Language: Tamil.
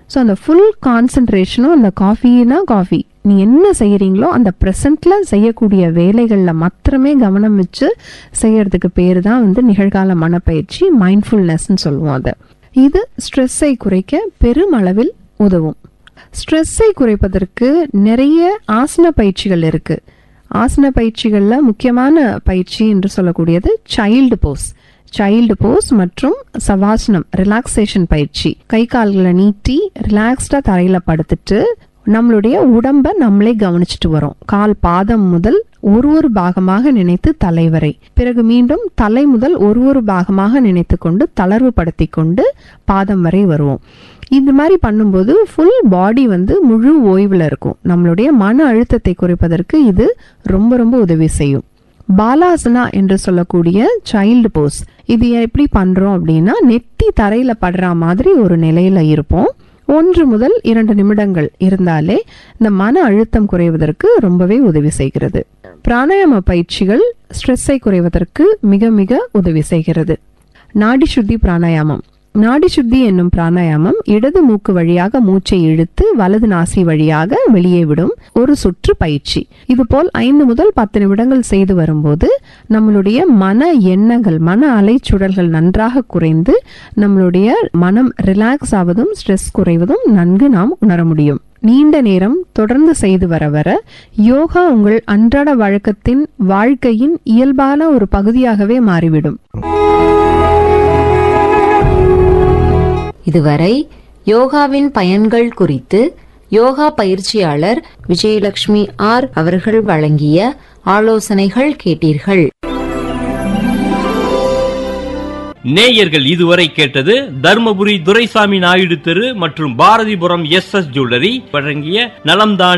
ஸோ அந்த ஃபுல் கான்சென்ட்ரேஷனும் அந்த காஃபினா காஃபி நீ என்ன செய்கிறீங்களோ அந்த ப்ரெசண்ட்ல செய்யக்கூடிய வேலைகளில் மாத்திரமே கவனம் வச்சு செய்யறதுக்கு பேர் தான் வந்து நிகழ்கால மனப்பயிற்சி மைண்ட்ஃபுல்னஸ்ன்னு சொல்லுவோம் அதை இது ஸ்ட்ரெஸ்ஸை குறைக்க பெருமளவில் உதவும் ஸ்ட்ரெஸ்ஸை குறைப்பதற்கு நிறைய ஆசன பயிற்சிகள் இருக்கு ஆசன பயிற்சிகளில் முக்கியமான பயிற்சி என்று சொல்லக்கூடியது சைல்டு போஸ் சைல்டு போஸ் மற்றும் சவாசனம் ரிலாக்ஸேஷன் பயிற்சி கை கால்களை நீட்டி ரிலாக்ஸ்டா தரையில படுத்துட்டு நம்மளுடைய உடம்ப நம்மளே கவனிச்சுட்டு வரோம் கால் பாதம் முதல் ஒரு ஒரு பாகமாக நினைத்து தலை வரை பிறகு மீண்டும் தலை முதல் ஒரு ஒரு பாகமாக நினைத்து கொண்டு தளர்வு படுத்தி கொண்டு பாதம் வரை வருவோம் இந்த மாதிரி பண்ணும்போது ஃபுல் பாடி வந்து முழு ஓய்வில் இருக்கும் நம்மளுடைய மன அழுத்தத்தை குறைப்பதற்கு இது ரொம்ப ரொம்ப உதவி செய்யும் பாலாசனா என்று சொல்லக்கூடிய சைல்டு போஸ் இது எப்படி பண்றோம் அப்படின்னா நெத்தி தரையில படுற மாதிரி ஒரு நிலையில இருப்போம் ஒன்று முதல் இரண்டு நிமிடங்கள் இருந்தாலே இந்த மன அழுத்தம் குறைவதற்கு ரொம்பவே உதவி செய்கிறது பிராணாயாம பயிற்சிகள் ஸ்ட்ரெஸ்ஸை குறைவதற்கு மிக மிக உதவி செய்கிறது நாடி சுத்தி பிராணாயாமம் நாடி சுத்தி என்னும் பிராணாயாமம் இடது மூக்கு வழியாக மூச்சை இழுத்து வலது நாசி வழியாக வெளியே விடும் ஒரு சுற்று பயிற்சி இதுபோல் ஐந்து முதல் பத்து நிமிடங்கள் செய்து வரும்போது நம்மளுடைய மன எண்ணங்கள் மன அலைச்சுடல்கள் நன்றாக குறைந்து நம்மளுடைய மனம் ரிலாக்ஸ் ஆவதும் ஸ்ட்ரெஸ் குறைவதும் நன்கு நாம் உணர முடியும் நீண்ட நேரம் தொடர்ந்து செய்து வர வர யோகா உங்கள் அன்றாட வழக்கத்தின் வாழ்க்கையின் இயல்பான ஒரு பகுதியாகவே மாறிவிடும் இதுவரை யோகாவின் பயன்கள் குறித்து யோகா பயிற்சியாளர் விஜயலட்சுமி ஆர் அவர்கள் வழங்கிய ஆலோசனைகள் கேட்டீர்கள் நேயர்கள் இதுவரை கேட்டது தர்மபுரி துரைசாமி நாயுடு தெரு மற்றும் பாரதிபுரம் எஸ் எஸ் ஜுவல்லரி வழங்கிய நலம்தான்